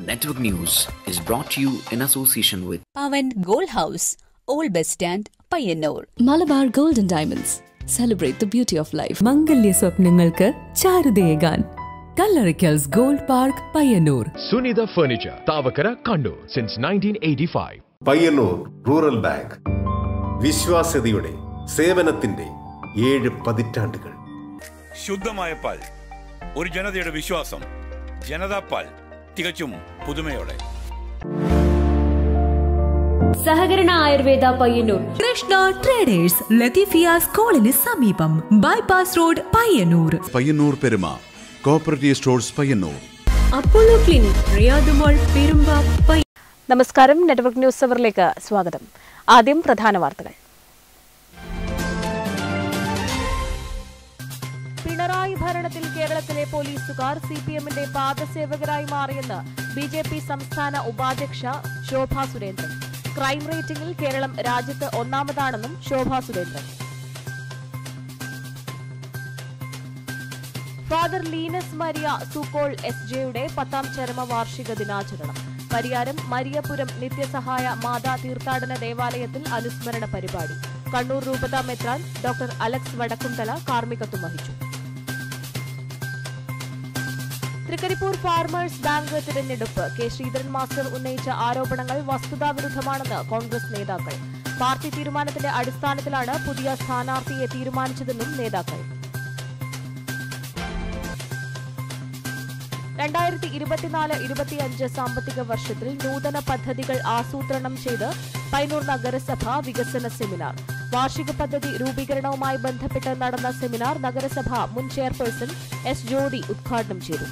Network News is brought to you in association with Pavan gold house old bus stand Payyanur Malabar golden diamonds celebrate the beauty of life മംഗല്യ സ്വപ്നങ്ങൾക്ക് ചാരുതയേകാൻ Kallarickals gold park Payyanur Sunitha Furniture, Tavakara, Kandu, since 1985. Payyanur rural bank വിശ്വാസ്യതയുടെ സേവനത്തിന്റെ ഏഴ് പതിറ്റാണ്ടുകൾ ശുദ്ധമായ പാൽ ഒരു ജനതയുടെ വിശ്വാസം ജനതാ പാൽ തികച്ചും പുതുമയോടെ സഹകരണ ആയുർവേദ പയ്യന്നൂർ കൃഷ്ണ ട്രേഡേഴ്സ് ലത്തീഫിയ സ്കൂളിന് സമീപം bypass road Payyanur Payyanur Peruma cooperative stores Payyanur Apollo clinic റിയാദുമോൾ പെരുമ്പ പയ്യ നമസ്കാരം നെറ്റ്വർക്ക് ന്യൂസ് അവറിലേക്ക് സ്വാഗതം ആദ്യം പ്രധാന വാർത്തകൾ പിണറായി ഭരണത്തിൽ കേരളത്തിലെ പോലീസുകാർ സി പി എമ്മിന്റെ പാദസേവകരായി മാറിയെന്ന് ബി ജെ പി സംസ്ഥാന ഉപാധ്യക്ഷ ശോഭ സുരേന്ദ്രൻ ക്രൈം റേറ്റിംഗിൽ കേരളം രാജ്യത്ത് ഒന്നാമതാണെന്നും Shobha Surendran father Linus Maria സൂക്കോൾ S ജെയുടെ പത്താം ചരമ വാർഷിക ദിനാചരണം പരിയാരം മരിയപുരം നിത്യസഹായ മാതാ തീർത്ഥാടന ദേവാലയത്തിൽ അനുസ്മരണ പരിപാടി കണ്ണൂർ രൂപത മെത്രാൻ ഡോക്ടർ അലക്സ് വടക്കുംതല കാർമ്മികത്വം വഹിച്ചു തൃക്കരിപ്പൂർ ഫാർമേഴ്സ് ബാങ്ക് തിരഞ്ഞെടുപ്പ് കെ ശ്രീധരൻ മാസ്റ്റർ ഉന്നയിച്ച ആരോപണങ്ങൾ വസ്തുതാവിരുദ്ധമാണെന്ന് കോൺഗ്രസ് നേതാക്കൾ പാർട്ടി തീരുമാനത്തിന്റെ അടിസ്ഥാനത്തിലാണ് പുതിയ സ്ഥാനാർത്ഥിയെ തീരുമാനിച്ചതെന്നും നേതാക്കൾ രണ്ടായിരത്തി ഇരുപത്തിനാല് ഇരുപത്തിയഞ്ച് സാമ്പത്തിക വർഷത്തിൽ നൂതന പദ്ധതികൾ ആസൂത്രണം ചെയ്ത് പൈനൂർ നഗരസഭ വികസന സെമിനാർ വാർഷിക പദ്ധതി രൂപീകരണവുമായി ബന്ധപ്പെട്ട് നടന്ന സെമിനാർ നഗരസഭ മുൻ ചെയർപേഴ്സൺ എസ് ജ്യോതി ഉദ്ഘാടനം ചെയ്തു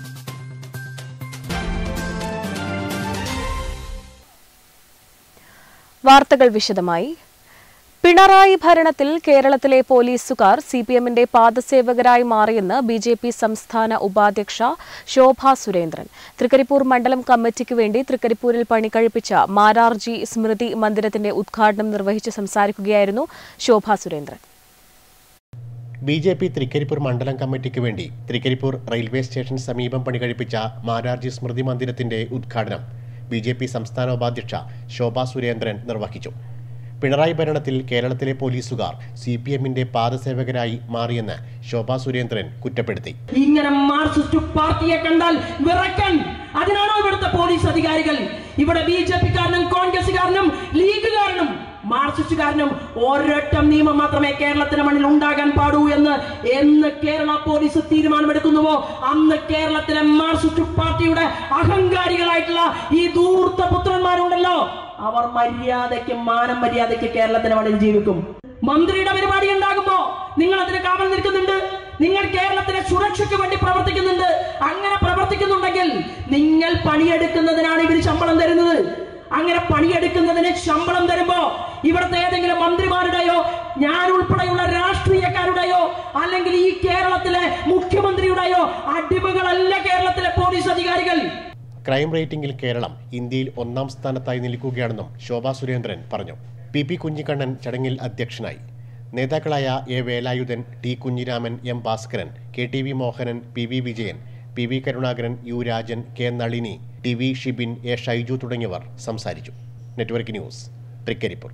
വാർത്തകൾ വിശദമായി പിണറായി ഭരണത്തിൽ കേരളത്തിലെ പോലീസുകാർ സി പി എമ്മിന്റെ പാദസേവകരായി മാറിയെന്ന് ബി ജെ പി സംസ്ഥാന ഉപാധ്യക്ഷ ശോഭ സുരേന്ദ്രൻ തൃക്കരിപ്പൂർ മണ്ഡലം കമ്മിറ്റിക്ക് വേണ്ടി തൃക്കരിപ്പൂരിൽ പണി കഴിപ്പിച്ച മാരാർജി സ്മൃതി മന്ദിരത്തിന്റെ ഉദ്ഘാടനം നിർവഹിച്ച് സംസാരിക്കുകയായിരുന്നു Shobha Surendran B J P Trikaripur മണ്ഡലം കമ്മിറ്റിക്ക് വേണ്ടി തൃക്കരിപ്പൂർ റെയിൽവേ സ്റ്റേഷൻ സമീപം പണികഴിപ്പിച്ച മാരാർജി സ്മൃതി മന്ദിരത്തിന്റെ ഉദ്ഘാടനം ബി ജെ പി സംസ്ഥാന ഉപാധ്യക്ഷ ശോഭാ സുരേന്ദ്രൻ നിർവഹിച്ചു പിണറായി ഭരണത്തിൽ കേരളത്തിലെ പോലീസുകാർ സി പി എമ്മിന്റെ പാദസേവകരായി മാറിയെന്ന് ശോഭാ സുരേന്ദ്രൻ കുറ്റപ്പെടുത്തി ഇങ്ങനെ മാർക്സിസ്റ്റ് പാർട്ടിയെ കണ്ടാൽ വിറയ്ക്കാൻ അതിനാണോ ഇവിടുത്തെ പോലീസ് അധികാരികൾ ഇവിടെ ബി ജെ പിക്കാരനും കോൺഗ്രസുകാരനും ലീഗുകാരനും മാർക്സിസ്റ്റുകാരനും ഒരൊറ്റ നിയമം മാത്രമേ കേരളത്തിന് മണ്ണിൽ ഉണ്ടാകാൻ പാടൂ എന്ന് എന്ന് കേരള പോലീസ് തീരുമാനമെടുക്കുന്നുവോ അന്ന് കേരളത്തിലെ മാർക്സിസ്റ്റ് പാർട്ടിയുടെ അഹങ്കാരികളായിട്ടുള്ള ഈ ദൂർത്ത പുത്രന്മാരുണ്ടല്ലോ അവർ മര്യാദയ്ക്ക് മാനം മര്യാദയ്ക്ക് കേരളത്തിന് മണ്ണിൽ ജീവിക്കും മന്ത്രിയുടെ പരിപാടി ഉണ്ടാകുമ്പോ നിങ്ങൾ അതിന് കാവൽ നിൽക്കുന്നുണ്ട് നിങ്ങൾ കേരളത്തിലെ സുരക്ഷയ്ക്ക് വേണ്ടി പ്രവർത്തിക്കുന്നുണ്ട് അങ്ങനെ പ്രവർത്തിക്കുന്നുണ്ടെങ്കിൽ നിങ്ങൾ പണിയെടുക്കുന്നതിനാണ് ഇവർ ശമ്പളം തരുന്നത് അങ്ങനെ പണിയെടുക്കുന്നതിന് ശമ്പളം തരുമ്പോ ഇവിടുത്തെ ഏതെങ്കിലും മന്ത്രിമാരുടെയോ ഞാൻ ഉൾപ്പെടെയുള്ള രാഷ്ട്രീയക്കാരുടെയോ അല്ലെങ്കിൽ ഈ കേരളത്തിലെ മുഖ്യമന്ത്രിയുടെയോ അടിമകളല്ല കേരളത്തിലെ പോലീസ് അധികാരികൾ ക്രൈം റേറ്റിംഗിൽ കേരളം ഇന്ത്യയിൽ ഒന്നാം സ്ഥാനത്തായി നിൽക്കുകയാണെന്നും ശോഭാ സുരേന്ദ്രൻ പറഞ്ഞു പി പി കുഞ്ഞിക്കണ്ണൻ ചടങ്ങിൽ അധ്യക്ഷനായി നേതാക്കളായ A Velayudhan T Kunhiraman M Bhaskaran K T V Mohanan P V Vijayan P V Karunakaran U Rajan K Nalini T V Shibin A Shaiju തുടങ്ങിയവർ സംസാരിച്ചു network news Trikaripur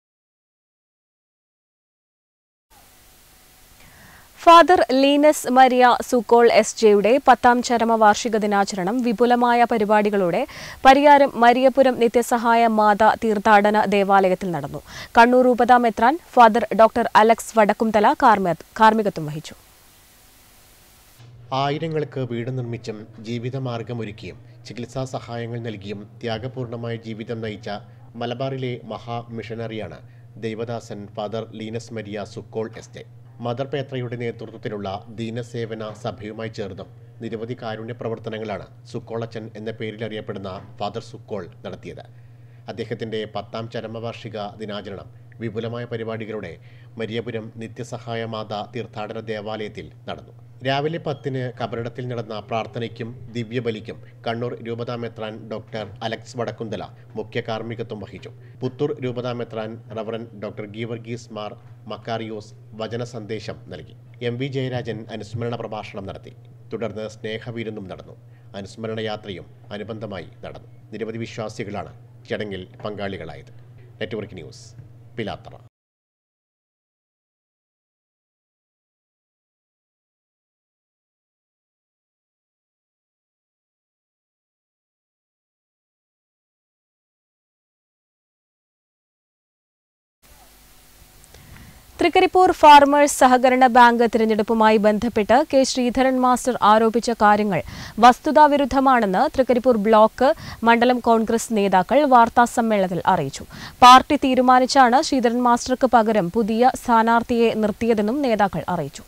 father Linus Maria സൂക്കോൾ S ജെയുടെ പത്താം ചരമ വാർഷിക ദിനാചരണം വിപുലമായ പരിപാടികളോടെ പരിയാരം മരിയപുരം നിത്യസഹായ മാതാ തീർത്ഥാടന ദേവാലയത്തിൽ നടന്നു കണ്ണൂർ രൂപത മെത്രാൻ ഫാദർ ഡോക്ടർ അലക്സ് വടക്കുംതല കാർമ്മികത്വം വഹിച്ചു ആയിരങ്ങൾക്ക് വീട് നിർമ്മിച്ചും ജീവിതമാർഗമൊരുക്കിയും ചികിത്സാ സഹായങ്ങൾ നൽകിയും ത്യാഗപൂർണമായ ജീവിതം നയിച്ച മലബാറിലെ മഹാ മിഷനറിയാണ് ദൈവദാസൻ ഫാദർ ലീനസ് മരിയ സുക്കോൾ എസ്റ്റേ മദർ പേത്രയുടെ നേതൃത്വത്തിലുള്ള ദീനസേവന സഭയുമായി ചേർന്നും നിരവധി കാരുണ്യ പ്രവർത്തനങ്ങളാണ് സുക്കോളച്ചൻ എന്ന പേരിൽ അറിയപ്പെടുന്ന ഫാദർ സുക്കോൾ നടത്തിയത് അദ്ദേഹത്തിൻ്റെ പത്താം ചരമവാർഷിക ദിനാചരണം വിപുലമായ പരിപാടികളുടെ മരിയപുരം നിത്യസഹായ മാതാ തീർത്ഥാടന ദേവാലയത്തിൽ നടന്നു രാവിലെ പത്തിന് കബറിടത്തിൽ നടന്ന പ്രാർത്ഥനയ്ക്കും ദിവ്യബലിക്കും കണ്ണൂർ രൂപതാമെത്രാൻ ഡോക്ടർ അലക്സ് വടക്കുന്തല മുഖ്യ കാർമ്മികത്വം വഹിച്ചു പുത്തൂർ രൂപതാമെത്രാൻ റവറൻ ഡോക്ടർ ഗീവർഗീസ് മാർ മക്കാറിയോസ് വചന സന്ദേശം നൽകി എം വി ജയരാജൻ അനുസ്മരണ പ്രഭാഷണം നടത്തി തുടർന്ന് സ്നേഹവിരുന്നും നടന്നു അനുസ്മരണ യാത്രയും അനുബന്ധമായി നടന്നു നിരവധി വിശ്വാസികളാണ് ചടങ്ങിൽ പങ്കാളികളായത് network news Pilathara Trikaripur farmers സഹകരണ ബാങ്ക് തിരഞ്ഞെടുപ്പുമായി ബന്ധപ്പെട്ട് കെ ശ്രീധരൻ മാസ്റ്റർ ആരോപിച്ച കാര്യങ്ങൾ വസ്തുതാവിരുദ്ധമാണെന്ന് തൃക്കരിപ്പൂർ ബ്ലോക്ക് മണ്ഡലം കോൺഗ്രസ് നേതാക്കൾ വാർത്താസമ്മേളനത്തിൽ അറിയിച്ചു പാർട്ടി തീരുമാനിച്ചാണ് ശ്രീധരൻ മാസ്റ്റർക്ക് പകരം പുതിയ സ്ഥാനാർത്ഥിയെ നിർത്തിയതെന്നും നേതാക്കൾ അറിയിച്ചു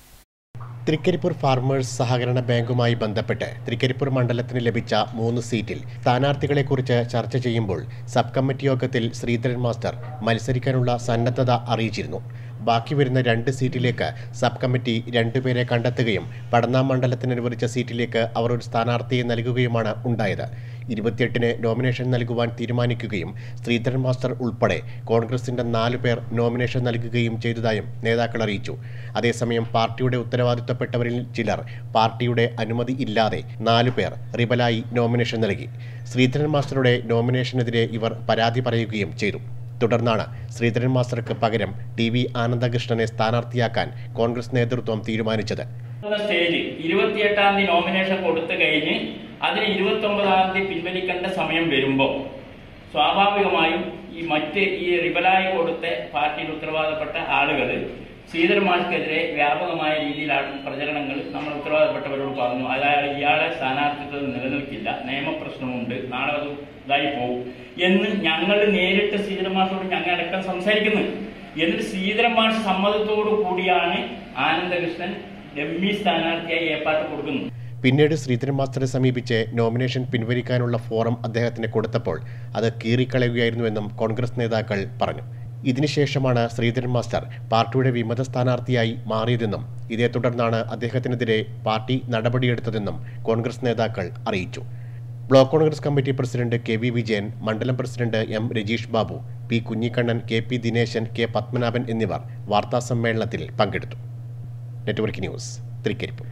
തൃക്കരിപ്പൂർ ഫാർമേഴ്സ് സഹകരണ ബാങ്കുമായി ബന്ധപ്പെട്ട് തൃക്കരിപ്പൂർ മണ്ഡലത്തിന് ലഭിച്ച മൂന്ന് സീറ്റിൽ സ്ഥാനാർത്ഥികളെക്കുറിച്ച് ചർച്ച ചെയ്യുമ്പോൾ സബ് കമ്മിറ്റി യോഗത്തിൽ ശ്രീധരൻ മാസ്റ്റർ മത്സരിക്കാനുള്ള സന്നദ്ധത അറിയിച്ചിരുന്നു ബാക്കി വരുന്ന രണ്ട് സീറ്റിലേക്ക് സബ് കമ്മിറ്റി രണ്ടുപേരെ കണ്ടെത്തുകയും പടന്ന മണ്ഡലത്തിന് അനുവദിച്ച സീറ്റിലേക്ക് അവർ ഒരു സ്ഥാനാർത്ഥിയെ നൽകുകയുമാണ് ഉണ്ടായത് ഇരുപത്തിയെട്ടിന് നോമിനേഷൻ നൽകുവാൻ തീരുമാനിക്കുകയും ശ്രീധരൻ മാസ്റ്റർ ഉൾപ്പെടെ കോൺഗ്രസിന്റെ നാലു പേർ നോമിനേഷൻ നൽകുകയും ചെയ്തതായും നേതാക്കൾ അറിയിച്ചു അതേസമയം പാർട്ടിയുടെ ഉത്തരവാദിത്തപ്പെട്ടവരിൽ ചിലർ പാർട്ടിയുടെ അനുമതി ഇല്ലാതെ നാലു പേർ റിബലായി നോമിനേഷൻ നൽകി ശ്രീധരൻ മാസ്റ്ററുടെ നോമിനേഷനെതിരെ ഇവർ പരാതി പറയുകയും ചെയ്തു തുടർന്നാണ് ശ്രീധരൻ മാസ്റ്റർക്ക് പകരം ടി വി ആനന്ദകൃഷ്ണനെ സ്ഥാനാർത്ഥിയാക്കാൻ കോൺഗ്രസ് നേതൃത്വം തീരുമാനിച്ചത് സ്റ്റേജ് ഇരുപത്തിയെട്ടാം തീയതി നോമിനേഷൻ കൊടുത്തു കഴിഞ്ഞ് അതിന് ഇരുപത്തി ഒമ്പതാം തീയതി പിൻവലിക്കേണ്ട സമയം വരുമ്പോൾ സ്വാഭാവികമായും ഈ മറ്റ് ഈ റിബലായി കൊടുത്ത പാർട്ടിയിൽ ഉത്തരവാദപ്പെട്ട ആളുകൾ ശ്രീധരൻ മാഷ്ക്കെതിരെ വ്യാപകമായ രീതിയിലാണ് പ്രചരണങ്ങൾ നമ്മൾ ഉത്തരവാദപ്പെട്ടവരോട് പറഞ്ഞു അതായത് ഇയാളെ സ്ഥാനാർത്ഥിത്വം നിലനിൽക്കില്ല നിയമപ്രശ്നമുണ്ട് നാളെ അത് ഇതായി പോകും എന്ന് ഞങ്ങൾ നേരിട്ട് ശ്രീധരൻ മാഷോട് ഞങ്ങൾ അടക്കം സംസാരിക്കുന്നു എന്നിട്ട് ശ്രീധരൻ മാഷ് സമ്മതത്തോടു കൂടിയാണ് ആനന്ദകൃഷ്ണൻ ഡെമ്മി സ്ഥാനാർത്ഥിയായി ഏർപ്പാട്ട് കൊടുക്കുന്നത് പിന്നീട് ശ്രീധരൻ മാസ്റ്ററെ സമീപിച്ച് നോമിനേഷൻ പിൻവലിക്കാനുള്ള ഫോറം അദ്ദേഹത്തിന് കൊടുത്തപ്പോൾ അത് കീറിക്കളയുകയായിരുന്നുവെന്നും കോൺഗ്രസ് നേതാക്കൾ പറഞ്ഞു ഇതിനുശേഷമാണ് ശ്രീധരൻ മാസ്റ്റർ പാർട്ടിയുടെ വിമത സ്ഥാനാർത്ഥിയായി മാറിയതെന്നും ഇതേ തുടർന്നാണ് അദ്ദേഹത്തിനെതിരെ പാർട്ടി നടപടിയെടുത്തതെന്നും കോൺഗ്രസ് നേതാക്കൾ അറിയിച്ചു block Congress committee president K V Vijayan മണ്ഡലം president M Rajeesh Babu P Kunhikannan K P Dineshan K Padmanabhan എന്നിവർ വാർത്താസമ്മേളനത്തിൽ പങ്കെടുത്തു നെറ്റ്വർക്ക് ന്യൂസ് തൃക്കരിപ്പൂർ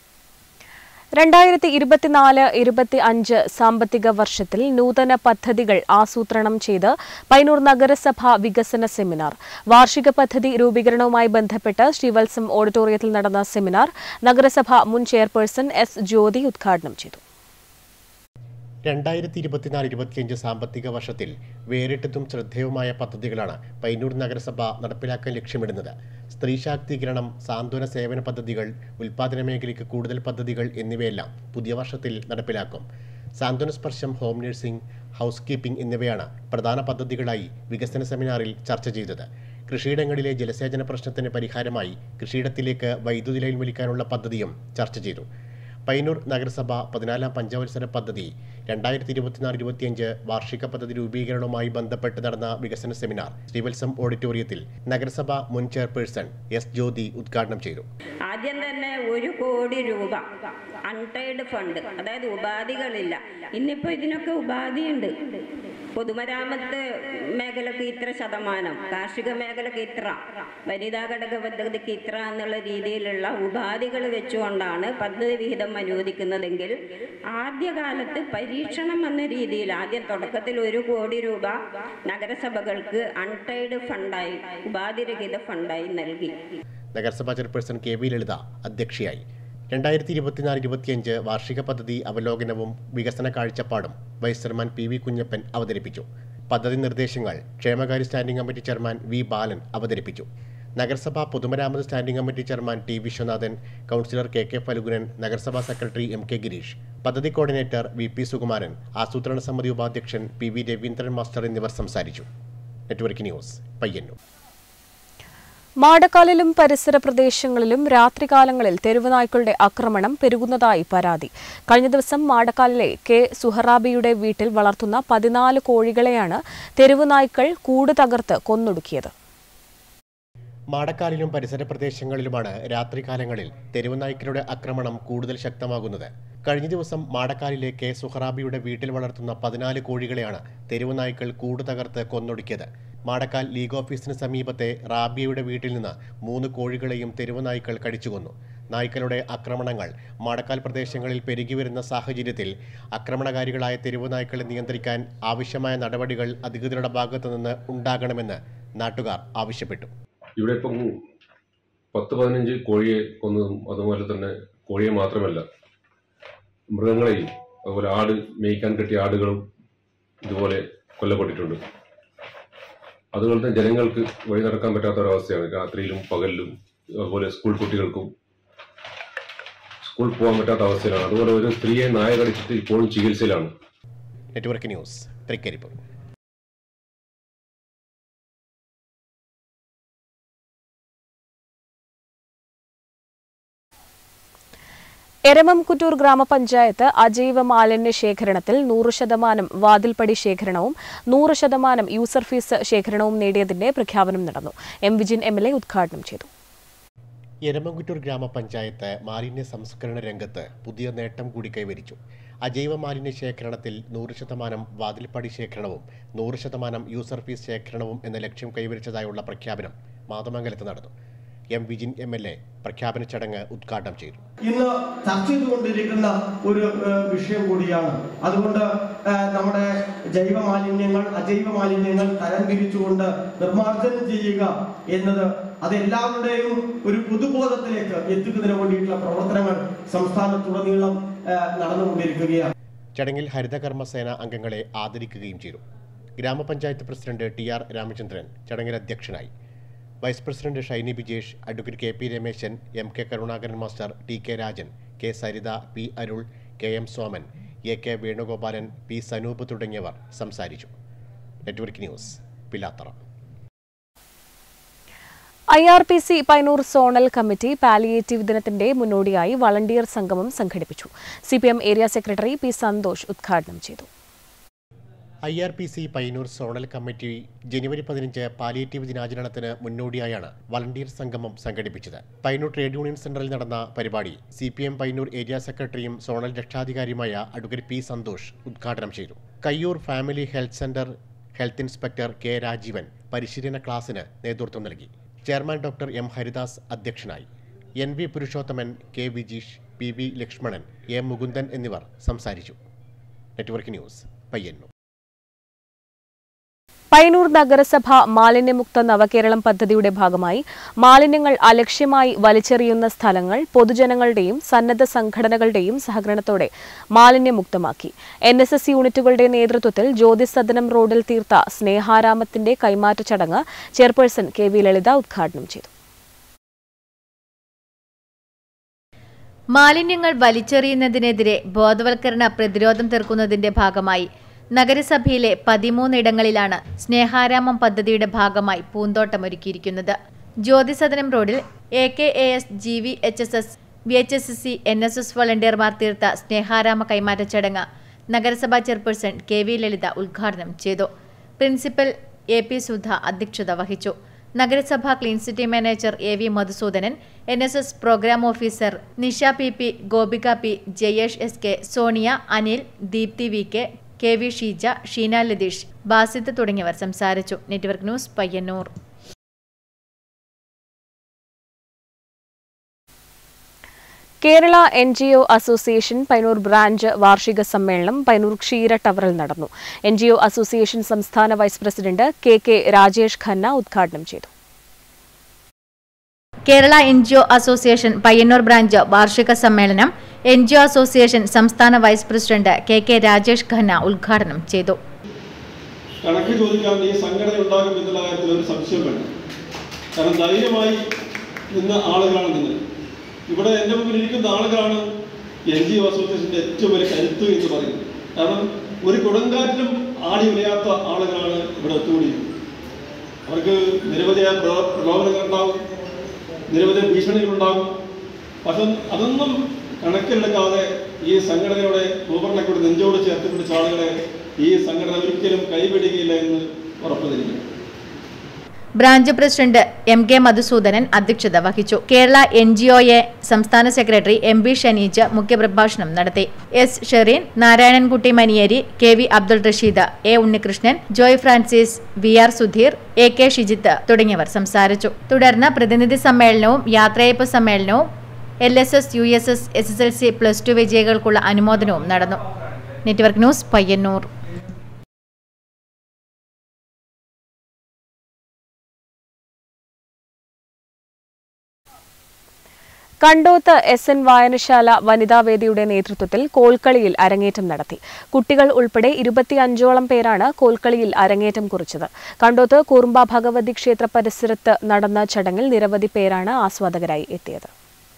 രണ്ടായിരത്തി ഇരുപത്തിനാല് ഇരുപത്തി അഞ്ച് സാമ്പത്തിക വർഷത്തിൽ നൂതന പദ്ധതികൾ ആസൂത്രണം ചെയ്ത് പൈനൂർ നഗരസഭ വികസന സെമിനാർ വാർഷിക പദ്ധതി രൂപീകരണവുമായി ബന്ധപ്പെട്ട് ശ്രീവത്സം ഓഡിറ്റോറിയത്തിൽ നടന്ന സെമിനാർ നഗരസഭ മുൻ ചെയർപേഴ്സൺ എസ് ജ്യോതി ഉദ്ഘാടനം ചെയ്തു രണ്ടായിരത്തി ഇരുപത്തിനാല് ഇരുപത്തിയഞ്ച് സാമ്പത്തിക വർഷത്തിൽ വേറിട്ടതും ശ്രദ്ധേയവുമായ പദ്ധതികളാണ് പൈനൂർ നഗരസഭ നടപ്പിലാക്കാൻ ലക്ഷ്യമിടുന്നത് സ്ത്രീ ശാക്തീകരണം സാന്ത്വന സേവന പദ്ധതികൾ ഉൽപാദന മേഖലയ്ക്ക് കൂടുതൽ പദ്ധതികൾ എന്നിവയെല്ലാം പുതിയ വർഷത്തിൽ നടപ്പിലാക്കും സാന്ത്വന സ്പർശം ഹോം നഴ്സിംഗ് ഹൗസ് കീപ്പിംഗ് എന്നിവയാണ് പ്രധാന പദ്ധതികളായി വികസന സെമിനാറിൽ ചർച്ച ചെയ്തത് കൃഷിയിടങ്ങളിലെ ജലസേചന പ്രശ്നത്തിന് പരിഹാരമായി കൃഷിയിടത്തിലേക്ക് വൈദ്യുതി ലൈൻ വലിക്കാനുള്ള പദ്ധതിയും ചർച്ച ചെയ്തു പയ്യന്നൂർ നഗരസഭ പതിനാലാം പഞ്ചവത്സര പദ്ധതി രണ്ടായിരത്തി ഇരുപത്തിനാല് ഇരുപത്തിയഞ്ച് വാർഷിക പദ്ധതി രൂപീകരണവുമായി ബന്ധപ്പെട്ട് നടന്ന വികസന സെമിനാർ ശ്രീവത്സം ഓഡിറ്റോറിയത്തിൽ നഗരസഭ മുൻ ചെയർപേഴ്സൺ എസ് ജ്യോതി ഉദ്ഘാടനം ചെയ്തു ആദ്യം തന്നെ ഒരു കോടി രൂപ അൺടൈഡ് ഫണ്ട് അതായത് ഉപാധികളില്ല ഇന്നിപ്പോൾ ഇതിനൊക്കെ ഉപാധിയുണ്ട് പൊതുമരാമത്ത് മേഖലക്ക് ഇത്ര ശതമാനം കാർഷിക മേഖലക്ക് ഇത്ര വനിതാ ഘടക പദ്ധതിക്ക് ഇത്ര എന്നുള്ള രീതിയിലുള്ള ഉപാധികൾ വെച്ചുകൊണ്ടാണ് പദ്ധതി വിഹിതം അനുവദിക്കുന്നതെങ്കിൽ ആദ്യകാലത്ത് പരീക്ഷണം എന്ന രീതിയിൽ ആദ്യം തുടക്കത്തിൽ ഒരു കോടി രൂപ നഗരസഭകൾക്ക് അൺടൈഡ് ഫണ്ടായി ഉപാധിരഹിത ഫണ്ടായി നൽകി നഗരസഭാ ചെയർപേഴ്സൺ കെ വി ലളിത അധ്യക്ഷയായി രണ്ടായിരത്തി ഇരുപത്തിനാല് ഇരുപത്തിയഞ്ച് വാർഷിക പദ്ധതി അവലോകനവും വികസന കാഴ്ചപ്പാടും vice chairman P V Kunhappan അവതരിപ്പിച്ചു പദ്ധതി നിർദ്ദേശങ്ങൾ ക്ഷേമകാര്യ standing committee chairman V Balan അവതരിപ്പിച്ചു നഗരസഭാ പൊതുമരാമത്ത് standing committee chairman T Viswanathan councillor K K Phalgunan നഗരസഭാ സെക്രട്ടറി എം കെ ഗിരീഷ് പദ്ധതി കോർഡിനേറ്റർ വി പി സുകുമാരൻ ആസൂത്രണ സമിതി ഉപാധ്യക്ഷൻ പി വി രവീന്ദ്രൻ മാസ്റ്റർ എന്നിവർ സംസാരിച്ചു നെറ്റ്വർക്ക് ന്യൂസ് പയ്യന്നൂർ മാടക്കാലിലും പരിസര പ്രദേശങ്ങളിലും രാത്രികാലങ്ങളിൽ തെരുവുനായ്ക്കളുടെ ആക്രമണം പെരുകുന്നതായി പരാതി കഴിഞ്ഞ ദിവസം മാടക്കാലിലെ കെ സുഹറാബിയുടെ വീട്ടിൽ വളർത്തുന്ന പതിനാല് കോഴികളെയാണ് തെരുവുനായ്ക്കൾ കൂട് തകർത്ത് കൊന്നൊടുക്കിയത് മാടക്കാലിലും പരിസര പ്രദേശങ്ങളിലുമാണ് രാത്രികാലങ്ങളിൽ തെരുവുനായ്ക്കളുടെ ആക്രമണം കൂടുതൽ ശക്തമാകുന്നത് കഴിഞ്ഞ ദിവസം മാടക്കാലിലെ കെ സുഹറാബിയുടെ വീട്ടിൽ വളർത്തുന്ന പതിനാല് കോഴികളെയാണ് തെരുവുനായ്ക്കൾ കൂട് തകർത്ത് കൊന്നൊടുക്കിയത് മാടക്കാൽ ലീഗ് ഓഫീസിന് സമീപത്തെ റാബിയയുടെ വീട്ടിൽ നിന്ന് മൂന്ന് കോഴികളെയും തെരുവുനായ്ക്കൾ കടിച്ചുകൊന്നു നായ്ക്കളുടെ ആക്രമണങ്ങൾ മാടക്കാൽ പ്രദേശങ്ങളിൽ പെരുകിവരുന്ന സാഹചര്യത്തിൽ ആക്രമണകാരികളായ തെരുവു നായ്ക്കളെ നിയന്ത്രിക്കാൻ ആവശ്യമായ നടപടികൾ അധികൃതരുടെ ഭാഗത്തു നിന്ന് ഉണ്ടാകണമെന്ന് നാട്ടുകാർ ആവശ്യപ്പെട്ടു ഇവിടെ ഇപ്പം പത്ത് പതിനഞ്ച് കോഴിയെ കൊന്നതും അതുപോലെ തന്നെ കോഴിയെ മാത്രമല്ല മൃഗങ്ങളെയും അതുപോലെ ആട് മേയ്ക്കാൻ കെട്ടിയ ആടുകളും ഇതുപോലെ കൊല്ലപ്പെട്ടിട്ടുണ്ട് അതുപോലെ തന്നെ ജനങ്ങൾക്ക് വഴി നടക്കാൻ പറ്റാത്ത ഒരവസ്ഥയാണ് രാത്രിയിലും പകലിലും അതുപോലെ സ്കൂൾ കുട്ടികൾക്കും സ്കൂൾ പോകാൻ പറ്റാത്ത അവസ്ഥയിലാണ് അതുപോലെ ഒരു സ്ത്രീയെ നായ കടിച്ചിട്ട് ഇപ്പോഴും ചികിത്സയിലാണ് നെറ്റ്വർക്ക് ന്യൂസ് തൃക്കരിപ്പൂർ എരമംകുറ്റൂർ ഗ്രാമപഞ്ചായത്ത് അജൈവ മാലിന്യ ശേഖരണത്തിൽ നൂറ് ശതമാനം വാതിൽപ്പടി ശേഖരണവും നൂറ് ശതമാനം യൂസർ ഫീസ് ശേഖരണവും നേടിയതിന്റെ പ്രഖ്യാപനം നടന്നു M Vijin M L A ഉദ്ഘാടനം ചെയ്തു എരമംകുറ്റൂർ ഗ്രാമപഞ്ചായത്ത് മാലിന്യ സംസ്കരണ രംഗത്ത് പുതിയ നേട്ടം കൂടി കൈവരിച്ചു അജൈവ മാലിന്യ ശേഖരണത്തിൽ നൂറ് ശതമാനം വാതിൽപ്പടി ശേഖരണവും നൂറ് ശതമാനം യൂസർ ഫീസ് ശേഖരണവും എന്ന ലക്ഷ്യം കൈവരിച്ചതായുള്ള പ്രഖ്യാപനം മാതമംഗലത്ത് നടന്നു M Vijin M L A പ്രഖ്യാപന ചടങ്ങ് ഉദ്ഘാടനം ചെയ്തു ഇന്ന് ചർച്ച ചെയ്തുകൊണ്ടിരിക്കുന്ന ഒരു ഏഹ്, വിഷയം കൂടിയാണ് അതുകൊണ്ട് ഏഹ്, നമ്മുടെ ജൈവ മാലിന്യങ്ങൾ അജൈവ മാലിന്യങ്ങൾ തരംതിരിച്ചുകൊണ്ട് നിർമ്മാർജ്ജനം ചെയ്യുക എന്നത് അത് എല്ലാവരുടെയും ഒരു പൊതുബോധത്തിലേക്ക് എത്തിക്കുന്നതിന് വേണ്ടിയിട്ടുള്ള പ്രവർത്തനങ്ങൾ സംസ്ഥാനത്തുടനീളം ഏഹ്, നടന്നുകൊണ്ടിരിക്കുകയാണ് ചടങ്ങിൽ ഹരിതകർമ്മസേന അംഗങ്ങളെ ആദരിക്കുകയും ചെയ്തു ഗ്രാമപഞ്ചായത്ത് പ്രസിഡന്റ് ടി ആർ രാമചന്ദ്രൻ ചടങ്ങിൽ അധ്യക്ഷനായി vice president Shiny Bijesh advocate K P Rameshan M K Karunakaran master T K Rajan K Saritha P Arul K M Soman A K Venugopalan P Sanoop തുടങ്ങിയവർ സംസാരിച്ചു network news Pilathara I R P C Payyanur zonal committee palliative ദിനത്തിന്റെ മുന്നോടിയായി വളണ്ടിയർ സംഗമം സംഘടിപ്പിച്ചു C P M area secretary P Santhosh ഉദ്ഘാടനം ചെയ്തു I R P C Payyannur zonal committee ജനുവരി പതിനഞ്ച് പാലിയേറ്റീവ് ദിനാചരണത്തിന് മുന്നോടിയായാണ് വളണ്ടിയർ സംഗമം സംഘടിപ്പിച്ചത് പയ്യന്നൂർ ട്രേഡ് യൂണിയൻ സെന്ററിൽ നടന്ന പരിപാടി C P M Payyannur area സെക്രട്ടറിയും സോണൽ രക്ഷാധികാരിയുമായ അഡ്വക്കേറ്റ് പി സന്തോഷ് ഉദ്ഘാടനം ചെയ്തു Kayyur family health centre health inspector K Rajeevan പരിശീലന ക്ലാസ്സിന് നേതൃത്വം നൽകി ചെയർമാൻ ഡോക്ടർ എം ഹരിദാസ് അധ്യക്ഷനായി N V Purushothaman K Vijeesh P V Lakshmanan A Mukundan എന്നിവർ സംസാരിച്ചു നെറ്റ്വർക്ക് ന്യൂസ് പയ്യന്നൂർ പയ്യന്നൂർ നഗരസഭ മാലിന്യമുക്ത നവകേരളം പദ്ധതിയുടെ ഭാഗമായി മാലിന്യങ്ങൾ അലക്ഷ്യമായി വലിച്ചെറിയുന്ന സ്ഥലങ്ങൾ പൊതുജനങ്ങളുടെയും സന്നദ്ധ സംഘടനകളുടെയും സഹകരണത്തോടെ മാലിന്യമുക്തമാക്കി എൻ എസ് എസ് യൂണിറ്റുകളുടെ നേതൃത്വത്തിൽ ജ്യോതിസദനം റോഡിൽ തീർത്ത സ്നേഹാരാമത്തിന്റെ കൈമാറ്റ ചടങ്ങ് ചെയർപേഴ്സൺ കെ വി ലളിത ഉദ്ഘാടനം ചെയ്തു മാലിന്യങ്ങൾ വലിച്ചെറിയുന്നതിനെതിരെ ബോധവൽക്കരണ പ്രതിരോധം തീർക്കുന്നതിന്റെ ഭാഗമായി നഗരസഭയിലെ പതിമൂന്നിടങ്ങളിലാണ് സ്നേഹാരാമം പദ്ധതിയുടെ ഭാഗമായി പൂന്തോട്ടമൊരുക്കിയിരിക്കുന്നത് ജ്യോതിസദനം റോഡിൽ A K A S G V H S S V H S S C N S S വളണ്ടിയർമാർ തീർത്ത സ്നേഹാരാമ കൈമാറ്റ ചടങ്ങ് നഗരസഭാ ചെയർപേഴ്സൺ കെ വി ലളിത ഉദ്ഘാടനം ചെയ്തു പ്രിൻസിപ്പൽ എ പി സുധ അധ്യക്ഷത വഹിച്ചു നഗരസഭാ clean city manager A V Madhusoodanan N S S programme officer Nisha P P Gopika P Jayesh S K Soniya Anil Deepthi V K K V Sheeja Sheena Latheesh Basith തുടങ്ങിയവർ സംസാരിച്ചു network news Payyannur Kerala N G O association Payyanur branch വാർഷിക സമ്മേളനം പൈനൂർ ക്ഷീര ടവറിൽ നടന്നു എൻ ജി ഒ അസോസിയേഷൻ സംസ്ഥാന vice president K K Rajesh Khanna ഉദ്ഘാടനം ചെയ്തു Kerala N G O association Payyanur branch വാർഷിക സമ്മേളനം എൻ ജി ഒ അസോസിയേഷൻ സംസ്ഥാന vice president K K Rajesh Khanna ഉദ്ഘാടനം ചെയ്തു കണക്ക് ചോദിക്കാൻ ഈ സംഘടന ഉണ്ടാകും എന്നുള്ള കാര്യത്തിൽ ഒരു സംശയം വേണ്ട കാരണം ധൈര്യമായി നിന്ന ആളുകളാണ് നിങ്ങൾ ഇവിടെ എൻ്റെ മുമ്പിൽ ഇരിക്കുന്ന ആളുകളാണ് എൻ ജി ഒ അസോസിയേഷൻ്റെ ഏറ്റവും വലിയ കരുത്ത് എന്ന് പറയുന്നത് കാരണം ഒരു കൊടുങ്കാറ്റിലും ആടി ഉലയാത്ത ആളുകളാണ് ഇവിടെ ഒത്തുകൂടിയിരിക്കുന്നത് അവർക്ക് നിരവധിയായ പ്രലോ- പ്രലോഭനങ്ങൾ ഉണ്ടാകും നിരവധി ഭീഷണികളുണ്ടാകും പക്ഷെ അതൊന്നും കണക്കിലെടുക്കാതെ ഈ സംഘടനയുടെ ഭൂപരണക്കൂടെ നെഞ്ചോട് ചേർത്ത് പിടിച്ച ആളുകളെ ഈ സംഘടന ഒരിക്കലും കൈവിടുകയില്ല എന്ന് ഉറപ്പു തരികയാണ് branch president M K Madhusoodanan അധ്യക്ഷത വഹിച്ചു Kerala N G O A സംസ്ഥാന സെക്രട്ടറി എം ബി ഷനീജ് മുഖ്യപ്രഭാഷണം നടത്തി S Shereen Narayanankutty Maniyeri K V Abdul Rasheed A Unnikrishnan Joy Francis V R Sudheer A K Shijith തുടങ്ങിയവർ സംസാരിച്ചു തുടർന്ന് പ്രതിനിധി സമ്മേളനവും യാത്രയയപ്പ് സമ്മേളനവും L S S U S S S S L C plus two വിജയികൾക്കുള്ള അനുമോദനവും നടന്നു network news Payyannur Kandoth S N വായനശാല വനിതാവേദിയുടെ നേതൃത്വത്തിൽ കോൽക്കളിയിൽ അരങ്ങേറ്റം നടത്തി കുട്ടികൾ ഉൾപ്പെടെ ഇരുപത്തിയഞ്ചോളം പേരാണ് കോൽക്കളിയിൽ അരങ്ങേറ്റം കുറിച്ചത് കണ്ടോത്ത് കൂർമ്പ ഭഗവതി ക്ഷേത്ര പരിസരത്ത് നടന്ന ചടങ്ങിൽ നിരവധി പേരാണ് ആസ്വാദകരായി എത്തിയത്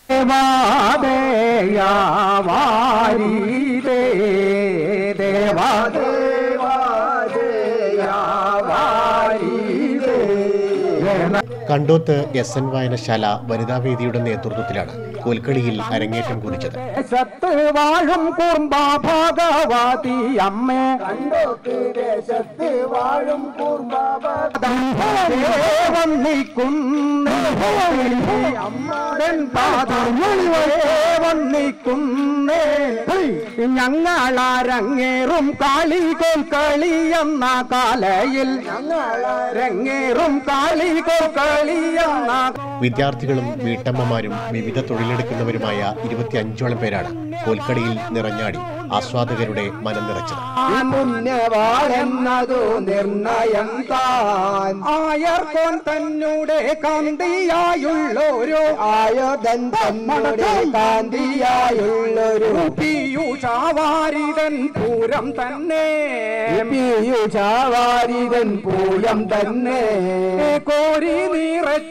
കണ്ടോത്ത് എസ് എൻ വായനശാല വനിതാവേദിയുടെ നേതൃത്വത്തിലാണ് കോൽക്കളിയിൽ അരങ്ങേറ്റം കുറിച്ചത് ദേശത്ത് വാഴും കുർമ്പ ഭഗവതി അമ്മേ ദേശത്ത് വാഴും കുർമ്പ വന്നിക്കുന്നേ വന്നിക്കുന്നേ ഞങ്ങളരങ്ങേറും കളി കളി എന്ന കാലയിൽ ഞങ്ങളരങ്ങേറും കളി കളി എന്ന വിദ്യാർത്ഥികളും വീട്ടമ്മമാരും വിവിധ തൊഴിലെടുക്കുന്നവരുമായ ഇരുപത്തിയഞ്ചോളം പേരാണ് കോൽക്കളിയിൽ നിറഞ്ഞാടി ആസ്വാദകരുടെ മനം നിറച്ചത് മുന്നവാളെന്നതു നിർണയം താൻ ആയർക്കോൻ തന്നൂടെ കാന്തിയായുള്ളൊരു ആയുധൻ തന്നൂടെ കാന്തിയായുള്ളൊരു പീയൂഷാവാരിതൻ പൂരം തന്നെ പീയൂഷാവാരിതൻ പൂരം തന്നെ കോരി നിറച്ച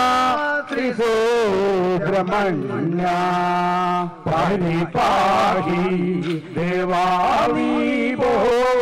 ശ്രീസുബ്രഹ്മണ്യ പാടി പാടി ദേവാവീവോ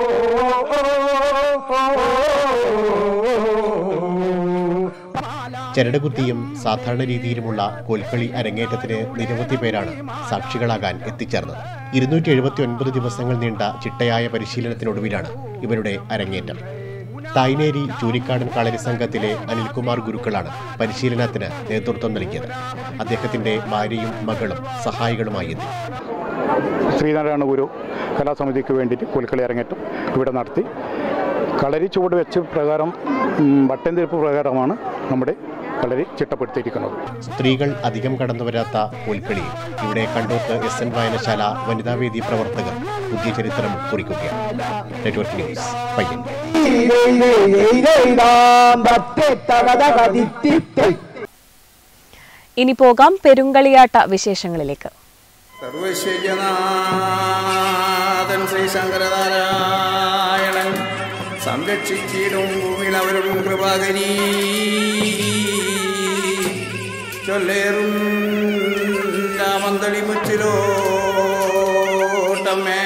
ചരടുകുത്തിയും സാധാരണ രീതിയിലുമുള്ള കോൽക്കളി അരങ്ങേറ്റത്തിന് നിരവധി പേരാണ് സാക്ഷികളാകാൻ എത്തിച്ചേർന്നത് ഇരുന്നൂറ്റി എഴുപത്തി ഒൻപത് ദിവസങ്ങൾ നീണ്ട ചിട്ടയായ പരിശീലനത്തിനൊടുവിലാണ് ഇവരുടെ അരങ്ങേറ്റം തായ്നേരി ചൂരിക്കാടൻ കളരി സംഘത്തിലെ അനിൽകുമാർ ഗുരുക്കളാണ് പരിശീലനത്തിന് നേതൃത്വം നൽകിയത് അദ്ദേഹത്തിന്റെ ഭാര്യയും മകളും സഹായികളുമായി എത്തി ശ്രീനാരായണ ഗുരു കലാസമിതിക്ക് വേണ്ടിയിട്ട് കോൽക്കളി അരങ്ങേറ്റം ഇവിടെ നടത്തി കളരി ചുവട് വെച്ച് പ്രകാരം വട്ടംതിരിപ്പ് പ്രകാരമാണ് നമ്മുടെ കളരി ചിട്ടപ്പെടുത്തിയിരിക്കുന്നത് സ്ത്രീകൾ അധികം കടന്നു വരാത്ത കോൽക്കളിയിൽ ഇവിടെ കണ്ടോത്ത് എസ് എൻ വായനശാല വനിതാവേദി പ്രവർത്തകർ പുതിയ ചരിത്രം കുറിക്കുകയാണ് നെറ്റ്വർക്ക് ന്യൂസ് പയ്യൻ ഇനി പോകാം പെരുങ്കളിയാട്ട വിശേഷങ്ങളിലേക്ക് സർവൈശ്വര്യനാഥൻ ശ്രീ ശങ്കരനാരായണൻ സംരക്ഷിച്ചിടും ഭൂമിയിലവരും കൃപാകരീ ചൊല്ലേറും രാമന്തളി മുച്ചിലോട്ടമ്മേ